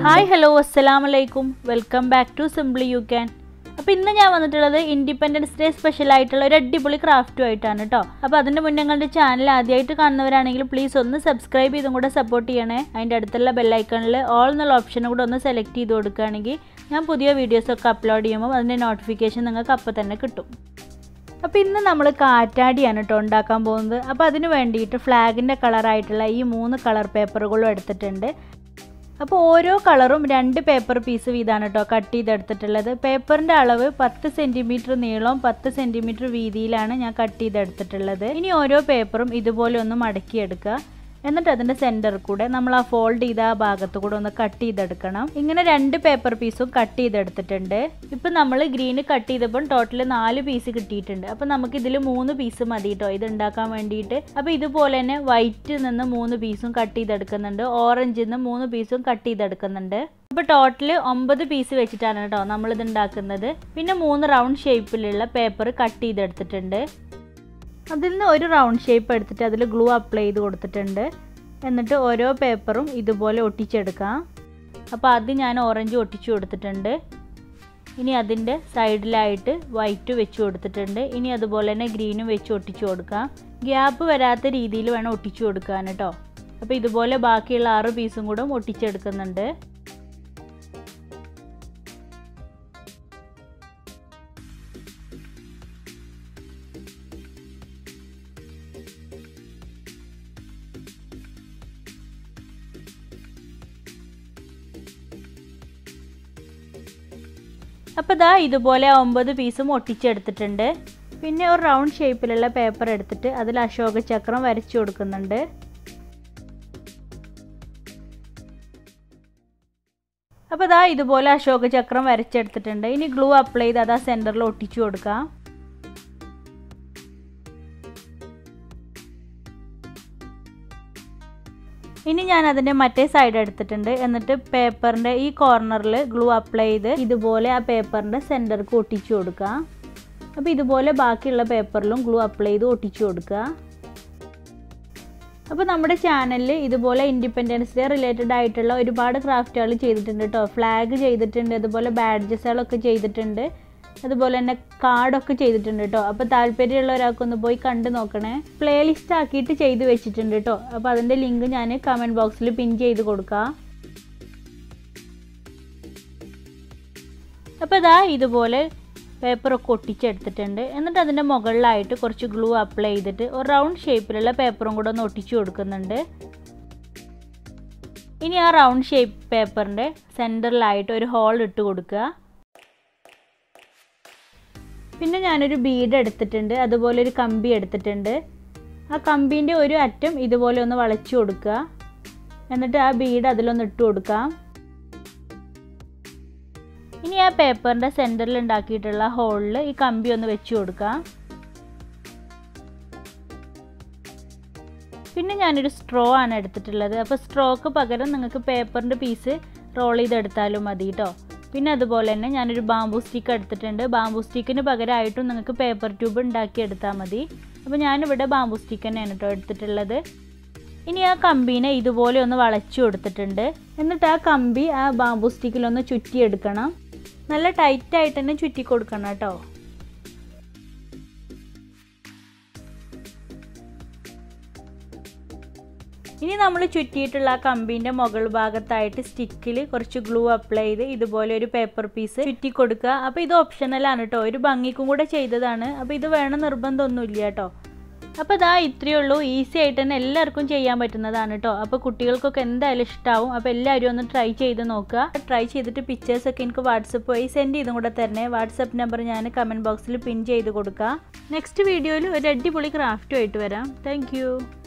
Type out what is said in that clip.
hi hello അസ്സലാം വലൈക്കും welcome back to simply you can അപ്പോൾ ഇന്ന് ഞാൻ വന്നിട്ടുള്ളത് ഇൻഡിപെൻഡൻസ് ഡേ സ്പെഷ്യൽ ആയിട്ടുള്ള ഒരു അടിപൊളി ക്രാഫ്റ്റും ആയിട്ടാണ് കേട്ടോ അപ്പോൾ അതിൻ്റെ മുന്നേ ഞങ്ങളുടെ ചാനൽ ആദ്യമായിട്ട് കാണുന്നവരാണെങ്കിൽ പ്ലീസ് ഒന്ന് സബ്സ്ക്രൈബ് ചെയ്തും കൂടെ സപ്പോർട്ട് ചെയ്യണേ അതിൻ്റെ അടുത്തുള്ള ബെല്ലൈക്കണിൽ ഓൾ എന്നുള്ള ഓപ്ഷനും കൂടെ ഒന്ന് സെലക്ട് ചെയ്ത് കൊടുക്കുകയാണെങ്കിൽ ഞാൻ പുതിയ വീഡിയോസൊക്കെ അപ്ലോഡ് ചെയ്യുമ്പോൾ അതിൻ്റെ നോട്ടിഫിക്കേഷൻ നിങ്ങൾക്ക് അപ്പോൾ തന്നെ കിട്ടും അപ്പോൾ ഇന്ന് നമ്മൾ കാറ്റാടിയാണ് കേട്ടോ ഉണ്ടാക്കാൻ പോകുന്നത് അപ്പോൾ അതിന് വേണ്ടിയിട്ട് ഫ്ലാഗിൻ്റെ കളറായിട്ടുള്ള ഈ മൂന്ന് കളർ പേപ്പറുകളും എടുത്തിട്ടുണ്ട് അപ്പോൾ ഓരോ കളറും രണ്ട് പേപ്പർ പീസ് വീതമാണ് കേട്ടോ കട്ട് ചെയ്തെടുത്തിട്ടുള്ളത് പേപ്പറിൻ്റെ അളവ് പത്ത് സെൻറ്റിമീറ്റർ നീളവും പത്ത് സെൻറ്റിമീറ്റർ വീതിയിലാണ് ഞാൻ കട്ട് ചെയ്തെടുത്തിട്ടുള്ളത് ഇനി ഓരോ പേപ്പറും ഇതുപോലെ ഒന്ന് മടക്കിയെടുക്കുക എന്നിട്ട് അതിൻ്റെ സെൻറ്റർ കൂടെ നമ്മൾ ആ ഫോൾഡ് ചെയ്ത ആ ഭാഗത്ത് കൂടെ ഒന്ന് കട്ട് ചെയ്തെടുക്കണം ഇങ്ങനെ രണ്ട് പേപ്പർ പീസും കട്ട് ചെയ്തെടുത്തിട്ടുണ്ട് ഇപ്പം നമ്മൾ ഗ്രീന് കട്ട് ചെയ്തപ്പോൾ ടോട്ടൽ നാല് പീസ് കിട്ടിയിട്ടുണ്ട് അപ്പം നമുക്ക് ഇതിൽ മൂന്ന് പീസ് മതി കേട്ടോ ഇത് ഉണ്ടാക്കാൻ വേണ്ടിയിട്ട് അപ്പോൾ ഇതുപോലെ തന്നെ വൈറ്റ് നിന്ന് മൂന്ന് പീസും കട്ട് ചെയ്തെടുക്കുന്നുണ്ട് ഓറഞ്ചിൽ നിന്ന് മൂന്ന് പീസും കട്ട് ചെയ്തെടുക്കുന്നുണ്ട് അപ്പോൾ ടോട്ടൽ ഒമ്പത് പീസ് വെച്ചിട്ടാണ് കേട്ടോ നമ്മളിത് ഉണ്ടാക്കുന്നത് പിന്നെ മൂന്ന് റൗണ്ട് ഷേപ്പിലുള്ള പേപ്പർ കട്ട് ചെയ്തെടുത്തിട്ടുണ്ട് അതിൽ നിന്ന് ഒരു റൗണ്ട് ഷേപ്പ് എടുത്തിട്ട് അതിൽ ഗ്ലൂ അപ്ലൈ ചെയ്ത് കൊടുത്തിട്ടുണ്ട് എന്നിട്ട് ഓരോ പേപ്പറും ഇതുപോലെ ഒട്ടിച്ചെടുക്കാം അപ്പോൾ ആദ്യം ഞാൻ ഓറഞ്ച് ഒട്ടിച്ചു കൊടുത്തിട്ടുണ്ട് ഇനി അതിൻ്റെ സൈഡിലായിട്ട് വൈറ്റ് വെച്ച് കൊടുത്തിട്ടുണ്ട് ഇനി അതുപോലെ തന്നെ ഗ്രീനും വെച്ച് ഒട്ടിച്ചു കൊടുക്കാം ഗ്യാപ്പ് വരാത്ത രീതിയിൽ വേണം ഒട്ടിച്ചു കൊടുക്കാൻ കേട്ടോ അപ്പോൾ ഇതുപോലെ ബാക്കിയുള്ള ആറ് പീസും കൂടെ ഒട്ടിച്ചെടുക്കുന്നുണ്ട് അപ്പോൾ ഇതാ ഇതുപോലെ ഒമ്പത് പീസും ഒട്ടിച്ചെടുത്തിട്ടുണ്ട് പിന്നെ ഒരു റൗണ്ട് ഷേപ്പിലുള്ള പേപ്പർ എടുത്തിട്ട് അതിൽ അശോക ചക്രം വരച്ചു കൊടുക്കുന്നുണ്ട് അപ്പോൾ ഇതാ ഇതുപോലെ അശോക ചക്രം വരച്ചെടുത്തിട്ടുണ്ട് ഇനി ഗ്ലൂ അപ്ലൈ ചെയ്ത് അത് ആ സെൻറ്ററിൽ ഒട്ടിച്ചു കൊടുക്കാം ഇനി ഞാൻ അതിൻ്റെ മറ്റേ സൈഡ് എടുത്തിട്ടുണ്ട് എന്നിട്ട് പേപ്പറിൻ്റെ ഈ കോർണറിൽ ഗ്ലൂ അപ്ലൈ ചെയ്ത് ഇതുപോലെ ആ പേപ്പറിൻ്റെ സെൻറ്റർക്ക് ഒട്ടിച്ചു കൊടുക്കുക അപ്പോൾ ഇതുപോലെ ബാക്കിയുള്ള പേപ്പറിലും ഗ്ലൂ അപ്ലൈ ചെയ്ത് ഒട്ടിച്ചു കൊടുക്കുക അപ്പോൾ നമ്മുടെ ചാനലിൽ ഇതുപോലെ ഇൻഡിപെൻഡൻസ് ഡേ റിലേറ്റഡ് ആയിട്ടുള്ള ഒരുപാട് ക്രാഫ്റ്റുകൾ ചെയ്തിട്ടുണ്ട് കേട്ടോ ഫ്ലാഗ് ചെയ്തിട്ടുണ്ട് അതുപോലെ ബാഡ്ജസുകളൊക്കെ ചെയ്തിട്ടുണ്ട് അതുപോലെ തന്നെ കാർഡൊക്കെ ചെയ്തിട്ടുണ്ട് കേട്ടോ അപ്പോൾ താല്പര്യമുള്ള ഒരാൾക്കൊന്ന് പോയി കണ്ടു നോക്കണേ പ്ലേലിസ്റ്റ് ആക്കിയിട്ട് ചെയ്ത് വെച്ചിട്ടുണ്ട് കേട്ടോ അപ്പോൾ അതിൻ്റെ ലിങ്ക് ഞാൻ കമൻറ്റ് ബോക്സിൽ പിൻ ചെയ്ത് കൊടുക്കാം അപ്പോൾ ഇതാ ഇതുപോലെ പേപ്പറൊക്കെ ഒട്ടിച്ചെടുത്തിട്ടുണ്ട് എന്നിട്ട് അതിൻ്റെ മുകളിലായിട്ട് കുറച്ച് ഗ്ലൂ അപ്ലൈ ചെയ്തിട്ട് ഒരു റൗണ്ട് ഷേപ്പിലുള്ള പേപ്പറും കൂടെ ഒന്ന് ഒട്ടിച്ചു കൊടുക്കുന്നുണ്ട് ഇനി ആ റൗണ്ട് ഷേപ്പ് പേപ്പറിൻ്റെ സെൻറ്ററിലായിട്ട് ഒരു ഹോൾ ഇട്ട് കൊടുക്കുക പിന്നെ ഞാനൊരു ബീഡ് എടുത്തിട്ടുണ്ട് അതുപോലെ ഒരു കമ്പി എടുത്തിട്ടുണ്ട് ആ കമ്പീൻ്റെ ഒരു അറ്റം ഇതുപോലെ ഒന്ന് വളച്ചു കൊടുക്കുക എന്നിട്ട് ആ ബീഡ് അതിലൊന്ന് ഇട്ട് കൊടുക്കാം ഇനി ആ പേപ്പറിൻ്റെ സെൻറ്ററിൽ ഉണ്ടാക്കിയിട്ടുള്ള ഹോളിൽ ഈ കമ്പി ഒന്ന് വെച്ച് കൊടുക്കാം പിന്നെ ഞാനൊരു സ്ട്രോ ആണ് എടുത്തിട്ടുള്ളത് അപ്പോൾ സ്ട്രോക്ക് പകരം നിങ്ങൾക്ക് പേപ്പറിൻ്റെ പീസ് റോൾ ചെയ്തെടുത്താലും മതി കേട്ടോ പിന്നെ അതുപോലെ തന്നെ ഞാനൊരു ബാംബു സ്റ്റിക്ക് എടുത്തിട്ടുണ്ട് ബാംബു സ്റ്റിക്കിന് പകരമായിട്ടും നിങ്ങൾക്ക് പേപ്പർ ട്യൂബ് ഉണ്ടാക്കി എടുത്താൽ മതി അപ്പോൾ ഞാനിവിടെ ബാംബു സ്റ്റിക്ക് തന്നെയാണ് കേട്ടോ എടുത്തിട്ടുള്ളത് ഇനി ആ കമ്പീനെ ഇതുപോലെ ഒന്ന് വളച്ചു കൊടുത്തിട്ടുണ്ട് എന്നിട്ട് ആ കമ്പി ആ ബാംബു സ്റ്റിക്കിലൊന്ന് ചുറ്റിയെടുക്കണം നല്ല ടൈറ്റായിട്ട് തന്നെ ചുറ്റി കൊടുക്കണം കേട്ടോ ഇനി നമ്മൾ ചുറ്റിയിട്ടുള്ള ആ കമ്പീൻ്റെ മുകൾ ഭാഗത്തായിട്ട് സ്റ്റിക്കിൽ കുറച്ച് ഗ്ലൂ അപ്ലൈ ചെയ്ത് ഇതുപോലെ ഒരു പേപ്പർ പീസ് ചുറ്റി കൊടുക്കുക അപ്പോൾ ഇത് ഓപ്ഷണലാണ് കേട്ടോ ഒരു ഭംഗിക്കും കൂടെ ചെയ്തതാണ് അപ്പോൾ ഇത് വേണം നിർബന്ധമൊന്നുമില്ല കേട്ടോ അപ്പോൾ ഇതാ ഇത്രയേ ഉള്ളൂ ഈസി ആയിട്ട് തന്നെ എല്ലാവർക്കും ചെയ്യാൻ പറ്റുന്നതാണ് കേട്ടോ അപ്പോൾ കുട്ടികൾക്കൊക്കെ എന്തായാലും ഇഷ്ടമാവും അപ്പോൾ എല്ലാവരും ഒന്ന് ട്രൈ ചെയ്ത് നോക്കുക ട്രൈ ചെയ്തിട്ട് പിക്ചേഴ്സൊക്കെ എനിക്ക് വാട്സപ്പ് വഴി സെൻഡ് ചെയ്തും കൂടെ തരണേ വാട്സപ്പ് നമ്പർ ഞാൻ കമൻറ്റ് ബോക്സിൽ പിൻ ചെയ്ത് കൊടുക്കുക നെക്സ്റ്റ് വീഡിയോയിൽ ഒരു അടിപൊളി ക്രാഫ്റ്റുമായിട്ട് വരാം താങ്ക്